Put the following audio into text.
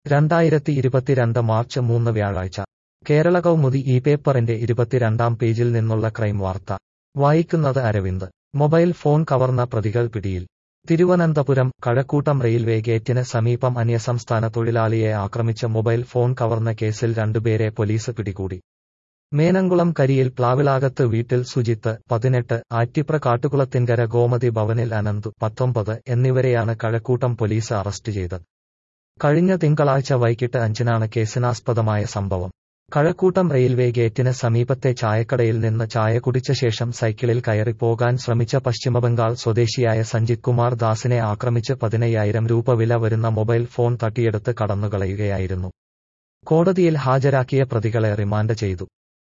രണ്ടായിരത്തി ഇരുപത്തിരണ്ട് മാർച്ച് മൂന്ന് വ്യാഴാഴ്ച കേരള കൗമുദി ഈ പേപ്പറിന്റെ ഇരുപത്തിരണ്ടാം പേജിൽ നിന്നുള്ള ക്രൈം വാർത്ത വായിക്കുന്നത് അരവിന്ദ് മൊബൈൽ ഫോൺ കവർന്ന പ്രതികൾ പിടിയിൽ തിരുവനന്തപുരം കഴക്കൂട്ടം റെയിൽവേ ഗേറ്റിന് സമീപം അന്യസംസ്ഥാന തൊഴിലാളിയെ ആക്രമിച്ച മൊബൈൽ ഫോൺ കവർന്ന കേസിൽ രണ്ടുപേരെ പോലീസ് പിടികൂടി മേനംകുളം കരിയിൽ പ്ലാവിളാകത്ത് വീട്ടിൽ സുജിത്ത് പതിനെട്ട് ആറ്റിപ്ര കാട്ടുകുളത്തിൻകര ഗോമതി ഭവനിൽ അനന്തു പത്തൊമ്പത് എന്നിവരെയാണ് കഴക്കൂട്ടം പോലീസ് അറസ്റ്റ് ചെയ്തത് കഴിഞ്ഞ തിങ്കളാഴ്ച വൈകിട്ട് അഞ്ചിനാണ് കേസിനാസ്പദമായ സംഭവം കഴക്കൂട്ടം റെയിൽവേ ഗേറ്റിന് സമീപത്തെ ചായക്കടയിൽ നിന്ന് ചായ കുടിച്ച ശേഷം സൈക്കിളിൽ കയറി പോകാൻ ശ്രമിച്ച പശ്ചിമബംഗാൾ സ്വദേശിയായ സഞ്ജിത് കുമാർ ദാസിനെ ആക്രമിച്ച് പതിനയ്യായിരം രൂപ വില വരുന്ന മൊബൈൽ ഫോൺ തട്ടിയെടുത്ത് കടന്നുകളയുകയായിരുന്നു കോടതിയിൽ ഹാജരാക്കിയ പ്രതികളെ റിമാൻഡ് ചെയ്തു